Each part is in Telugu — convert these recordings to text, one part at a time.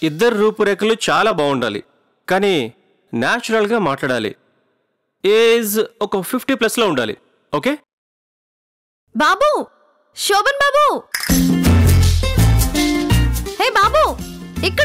ఇద్దరు రూపురేఖలు చాలా బాగుండాలి కానీ న్యాచురల్గా మాట్లాడాలి ఏజ్ ఒక ఫిఫ్టీ ప్లస్లో ఉండాలి ఓకే బాబు శోభన్ బాబు హే బాబు ఇక్కడ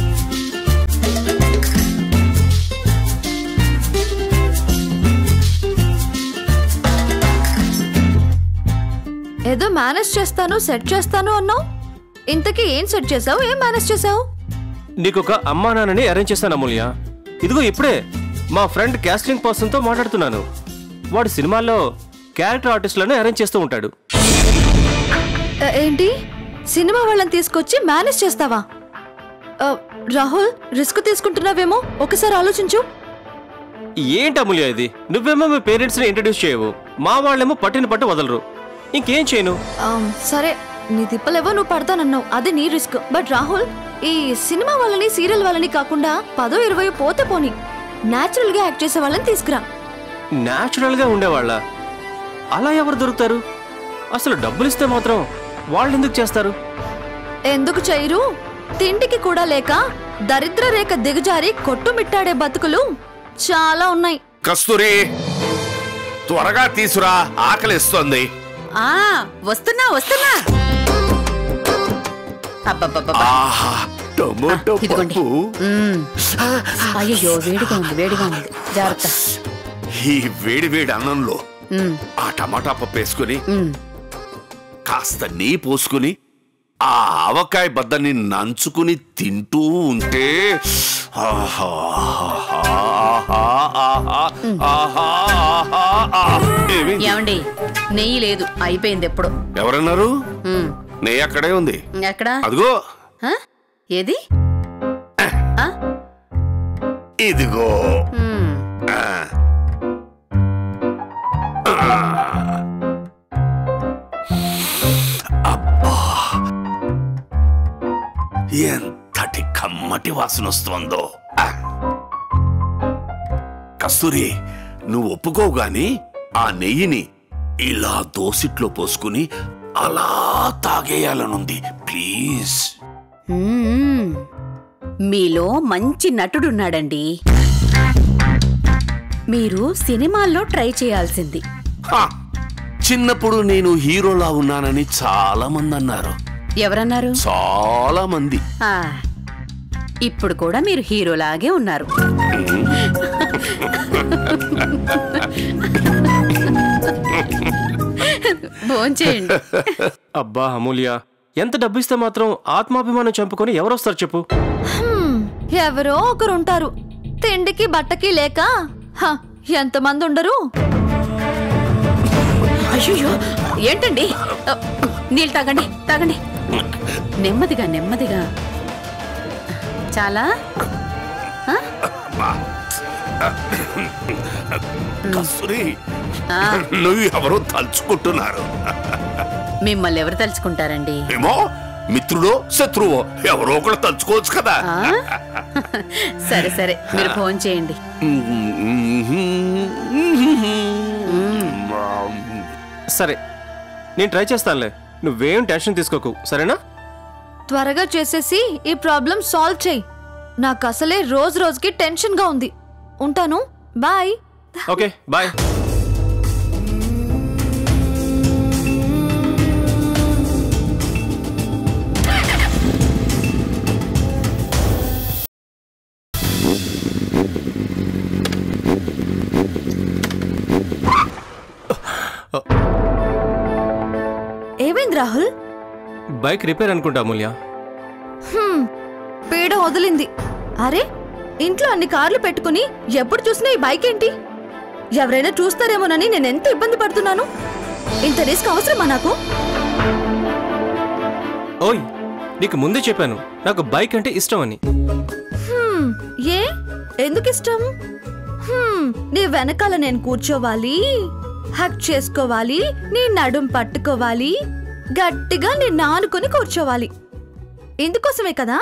ఏదో మేనేజ్ చేస్తాను సెట్ చేస్తాను అన్నావు ఇంతకీ ఏం సెట్ చేసావు ఏం మేనేజ్ చేసావు నీకు ఒక అమ్మా నాన్నని అరేంజ్ చేస్తాను అమూల్య ఇదిగో ఇప్పుడే మా ఫ్రెండ్ క్యాస్టింగ్ పర్సన్తో మాట్లాడుతున్నాను వాడు సినిమాల్లో క్యారెక్టర్ ఆర్టిస్టులను అరేంజ్ చేస్తూ ఉంటాడు ఆ, ఏంటి సినిమా వాళ్ళని తీసుకొచ్చి మేనేజ్ చేస్తావా ఆ, రాహుల్ రిస్క్ తీసుకుంటున్నావేమో ఒకసారి ఆలోచించు ఏంటి అమూల్య ఇది నువ్వేమో మీ పేరెంట్స్ని ఇంట్రడ్యూస్ చేయవు మా వాళ్ళేమో పట్టిన పట్టు వదలరు ఇంకేం చేయను ఆ, సరే నీ తిప్పలేవో నువ్వు పడతానన్నావు అది నీ రిస్క్ బట్ రాహుల్ ఈ సినిమా వాళ్ళని సీరియల్ వాళ్ళని కాకుండా పదో ఇరవై పోతే పోని నేచురల్ గా యాక్ట్ చేసే వాళ్ళని తీసుకురా న్యాచురల్గా ఉండేవాళ్ళ అలా ఎవరు దొరుకుతారు అసలు డబ్బులు ఇస్తే మాత్రం వాళ్ళు ఎందుకు చేస్తారు ఎందుకు చేయరు తిండికి కూడా లేక దరిద్ర రేఖ దిగజారి కొట్టుమిట్టాడే బతుకులు చాలా ఉన్నాయి కస్తూరి త్వరగా తీసురా ఆకలిస్తోంది ఆ వస్తున్నా వస్తున్నా అబ్బబ్బబ్బబ్బా. ఆహా టొమాటో ఇదిగోండి. పప్పు మ్మ్. అయ్యయ్యో వేడిగా ఉంది వేడిగా ఉంది జాగ్రత్త ఈ వేడి వేడి అన్నంలో మ్మ్. ఆ టమాటా పప్పు వేసుకుని మ్మ్. కాస్త నీ పోసుకుని ఆ ఆవకాయ బద్దని నంచుకుని తింటూ ఉంటే ఆహా, ఆహా, ఆహా, ఆహా, ఆహా, ఆహా. ఏమైంది? ఏమండి నెయ్యి లేదు అయిపోయింది ఎప్పుడు ఎవరన్నారు మ్మ్. నెయ్యి అక్కడే ఉంది ఎక్కడా అదిగో ఆ? ఏది ఆ? ఇదిగో మ్మ్. ఆ. అబ్బా ఎంతటి కమ్మటి వాసన వస్తోందో ఆ. కస్తూరి నువ్వు ఒప్పుకోవు గాని ఆ నెయ్యిని ఇలా దోసిట్లో పోసుకుని అలా తాగేయాలనుంది ప్లీజ్ మ్మ్. మీలో మంచి నటుడున్నాడండి మీరు సినిమాల్లో ట్రై చేయాల్సింది హా! చిన్నప్పుడు నేను హీరోలా ఉన్నానని చాలా మంది అన్నారు ఎవరన్నారు చాలా మంది ఆ, ఇప్పుడు కూడా మీరు హీరోలాగే ఉన్నారు భోంచేయండి అబ్బా అమూల్య ఎంత డబ్బు ఇస్తే మాత్రం ఆత్మాభిమానం చంపుకొని ఎవరొస్తారు చెప్పు హ్మ్, ఎవరో ఒకరు ఉంటారు తిండికి బట్టకి లేక హ, ఎంతమంది ఉండరు అయ్యో ఏంటండి ఆ, నీళ్ళు తాగండి తాగండి నెమ్మదిగా నెమ్మదిగా చాలా ఆ? కస్తూరి ఆ, నువ్వు ఎవరో తలుచుకుంటున్నారు మిమ్మల్ని ఎవరు తలుచుకుంటారండి ఏమో మిత్రుడో శత్రువో ఎవరో ఒకడు తలుచుకోవచ్చు కదా ఆ? సరే సరే మీరు ఫోన్ చేయండి సరే నేను ట్రై చేస్తానులే నువ్వేం టెన్షన్ తీసుకోకు సరేనా త్వరగా చేసేసి ఈ ప్రాబ్లం సాల్వ్ చేయి నాకు అసలే రోజు రోజుకి టెన్షన్గా ఉంది ఉంటాను బాయ్ ఓకే బాయ్ ఏమైంది రాహుల్ బైక్ రిపేర్ అనుకుంటా అమూల్య హ్మ్, పీడ వదిలింది అరే ఇంట్లో అన్ని కార్లు పెట్టుకుని ఎప్పుడు చూసినా ఈ బైక్ ఏంటి ఎవరైనా చూస్తారేమోనని నేను ఎంత ఇబ్బంది పడుతున్నాను ఇంత రిస్క్ అవసరమా నాకు ఓయ్ నీకు ముందే చెప్పాను నాకు బైక్ అంటే ఇష్టం అని హ్మ్, ఏ ఎందుకు ఇష్టం హ్మ్, నీ వెనకాల నేను కూర్చోవాలి హక్ చేసుకోవాలి నీ నడుం పట్టుకోవాలి గట్టిగా నిన్ను ఆనుకొని కూర్చోవాలి ఇందుకోసమే కదా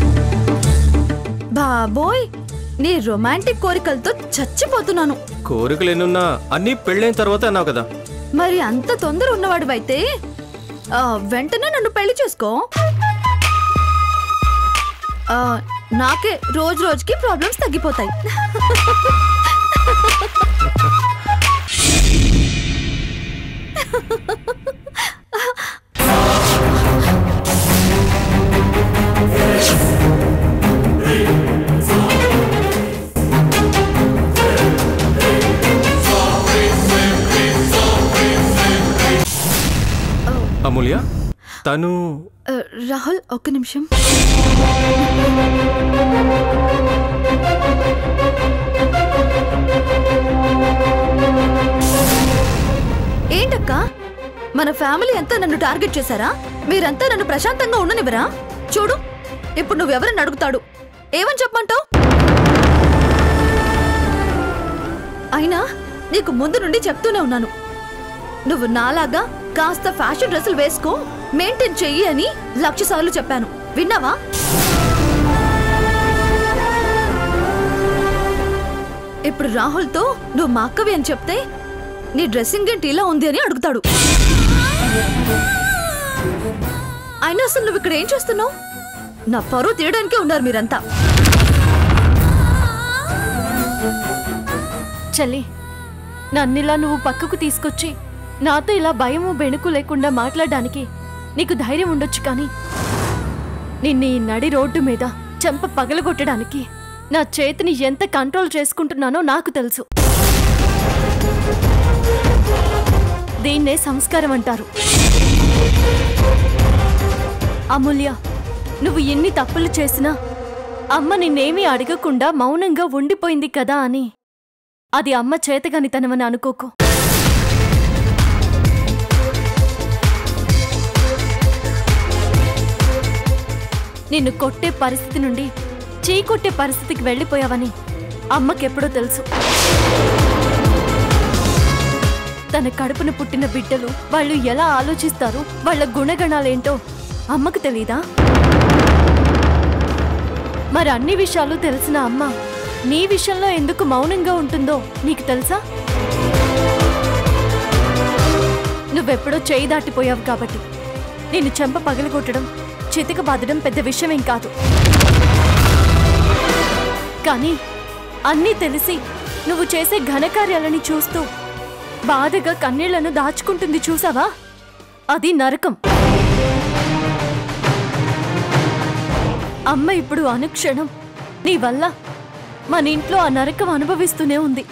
బాబోయ్ నీ రొమాంటిక్ కోరికలతో చచ్చిపోతున్నాను కోరికలు ఎన్నున్నా అన్నీ పెళ్ళైన తర్వాత అన్నావు కదా మరి అంత తొందర ఉన్నవాడివైతే ఆ, వెంటనే నన్ను పెళ్లి చేసుకో ఆ, నాకే రోజు రోజుకి ప్రాబ్లమ్స్ తగ్గిపోతాయి అమూల్య తను ఆ, రాహుల్ ఒక్క నిమిషం ఏంటక్క మన ఫ్యామిలీ అంతా నన్ను టార్గెట్ చేశారా మీరంతా నన్ను ప్రశాంతంగా ఉండనివ్వరా చూడు ఇప్పుడు నువ్వెవరని అడుగుతాడు ఏమని చెప్పమంటావు అయినా నీకు ముందు నుండి చెప్తూనే ఉన్నాను నువ్వు నాలాగా కాస్త ఫ్యాషన్ డ్రెస్సులు వేసుకో మెయింటైన్ చెయ్యి అని లక్ష సార్లు చెప్పాను విన్నావా ఇప్పుడు రాహుల్తో నువ్వు మా అక్కవి అని చెప్తే నీ డ్రెస్సింగ్ ఏంటి ఇలా ఉంది అని అడుగుతాడు అయినా అసలు నువ్వు ఇక్కడ ఏం చేస్తున్నావు నా పరువు తీయడానికే ఉన్నారు మీరంతా చెల్లి నన్నిలా నువ్వు పక్కకు తీసుకొచ్చి నాతో ఇలా భయము బెణుకు లేకుండా మాట్లాడడానికి నీకు ధైర్యం ఉండొచ్చు కానీ నిన్ను ఈ నడి రోడ్డు మీద చెంప పగలగొట్టడానికి నా చేతిని ఎంత కంట్రోల్ చేసుకుంటున్నానో నాకు తెలుసు దీన్నే సంస్కారం అంటారు అమూల్య నువ్వు ఎన్ని తప్పులు చేసినా అమ్మ నిన్నేమీ అడగకుండా మౌనంగా ఉండిపోయింది కదా అని అది అమ్మ చేతగానితనమని అనుకోకు నిన్ను కొట్టే పరిస్థితి నుండి చీకొట్టే పరిస్థితికి వెళ్ళిపోయావని అమ్మకెప్పుడో తెలుసు తన కడుపున పుట్టిన బిడ్డలు వాళ్ళు ఎలా ఆలోచిస్తారు వాళ్ళ గుణగణాలేంటో అమ్మకు తెలీదా మరి అన్ని విషయాలు తెలిసిన అమ్మ నీ విషయంలో ఎందుకు మౌనంగా ఉంటుందో నీకు తెలుసా నువ్వెప్పుడో చేయి దాటిపోయావు కాబట్టి నిన్ను చెంప పగలగొట్టడం చితిక బాదడం పెద్ద విషయమేం కాదు కానీ అన్నీ తెలిసి నువ్వు చేసే ఘనకార్యాలని చూస్తూ బాధగా కన్నీళ్లను దాచుకుంటుంది చూసావా అది నరకం అమ్మ ఇప్పుడు అనుక్షణం నీ వల్ల మన ఇంట్లో ఆ నరకం అనుభవిస్తూనే ఉంది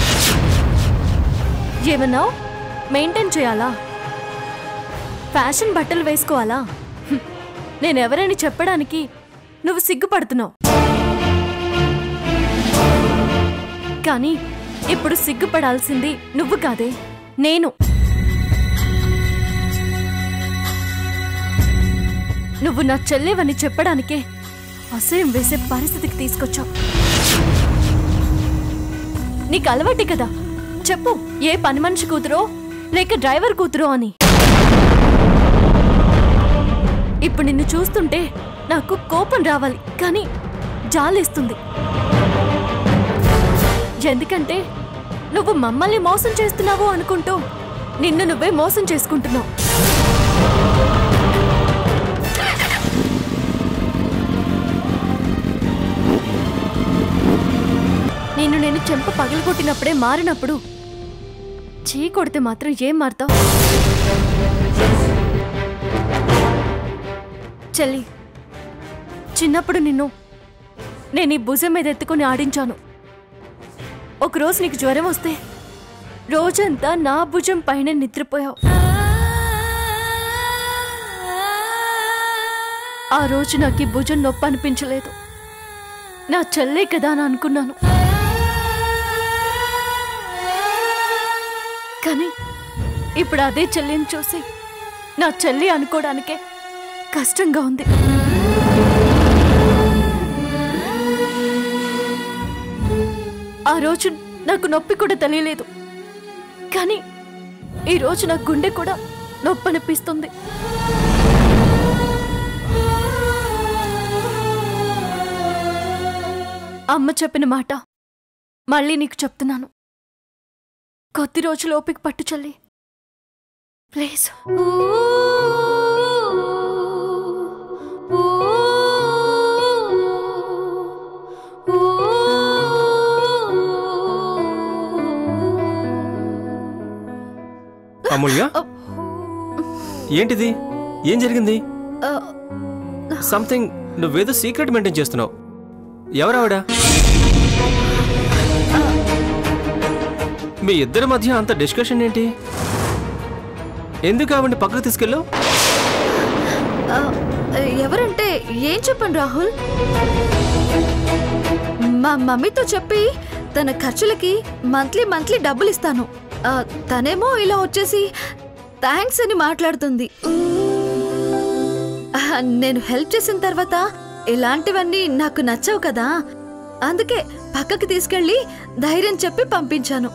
ఏమన్నావు మెయింటైన్ చేయాలా ఫ్యాషన్ బట్టలు వేసుకోవాలా హ్మ్. నేనెవరని చెప్పడానికి నువ్వు సిగ్గుపడుతున్నావు కానీ ఇప్పుడు సిగ్గుపడాల్సింది నువ్వు కాదే నేను నువ్వు నా చెల్లేవని చెప్పడానికే అసహ్యం వేసే పరిస్థితికి తీసుకొచ్చావు నీకు అలవాటే కదా చెప్పు ఏ పని మనిషి కూతురో లేక డ్రైవర్ కూతురో అని ఇప్పుడు నిన్ను చూస్తుంటే నాకు కోపం రావాలి కానీ జాలేస్తుంది ఎందుకంటే నువ్వు మమ్మల్ని మోసం చేస్తున్నావు అనుకుంటూ నిన్ను నువ్వే మోసం చేసుకుంటున్నావు నిన్ను నేను చెంప పగలగొట్టినప్పుడే మారినప్పుడు చీ కొడితే మాత్రం ఏం మారుతావు చెల్లి చిన్నప్పుడు నిన్ను నేను ఈ భుజం మీద ఎత్తుకొని ఆడించాను ఒకరోజు నీకు జ్వరం వస్తే రోజంతా నా భుజం పైన నిద్రపోయావు ఆ రోజు నాకు ఈ భుజం నొప్పి అనిపించలేదు నా చెల్లే కదా అని అనుకున్నాను కానీ ఇప్పుడు అదే చెల్లిని చూసి నా చెల్లి అనుకోవడానికే కష్టంగా ఉంది ఆ రోజు నాకు నొప్పి కూడా తెలియలేదు కానీ ఈ రోజు నా గుండె కూడా నొప్పి అనిపిస్తుంది అమ్మ చెప్పిన మాట మళ్ళీ నీకు చెప్తున్నాను కొద్ది రోజులు ఓపిక పట్టు చల్లి ప్లీజ్ ఊ, ఊ, ఊ. అమూల్య ఏంటిది ఏం జరిగింది ఆ, సంథింగ్ నువ్వేదో సీక్రెట్ మెయింటైన్ చేస్తున్నావు ఎవరావిడ మీ ఇద్దరి మధ్య అంత డిస్కషన్ ఏంటి ఎందుకు ఆవిడ్ని పక్కకు తీసుకెళ్ళావు ఆ, ఎవరంటే ఏం చెప్పండి రాహుల్ మా మమ్మీతో చెప్పి తన ఖర్చులకి మంత్లీ మంత్లీ డబ్బులు ఇస్తాను ఆ, తనేమో ఇలా వచ్చేసి థ్యాంక్స్ అని మాట్లాడుతుంది ఆ, నేను హెల్ప్ చేసిన తర్వాత ఇలాంటివన్నీ నాకు నచ్చవు కదా అందుకే పక్కకి తీసుకెళ్ళి ధైర్యం చెప్పి పంపించాను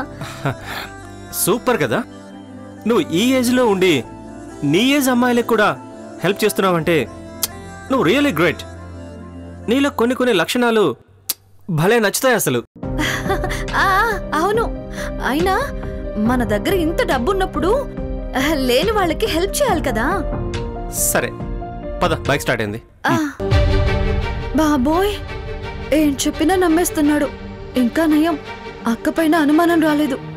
సూపర్ కదా నువ్వు ఈ ఏజ్లో ఉండి నీ ఏజ్ అమ్మాయిలకు కూడా హెల్ప్ చేస్తున్నావంటే నువ్వు రియలీ గ్రేట్ నీలో కొన్ని కొన్ని లక్షణాలు భలే నచ్చుతాయి అసలు ఆ, అవును అయినా మన దగ్గర ఇంత డబ్బున్నప్పుడు ఆ, లేని వాళ్ళకి హెల్ప్ చేయాలి కదా సరే పద బైక్ స్టార్ట్ అయింది ఆ, బాబోయ్ ఏం చెప్పినా నమ్మేస్తున్నాడు ఇంకా నయం అక్క పైన అనుమానం రాలేదు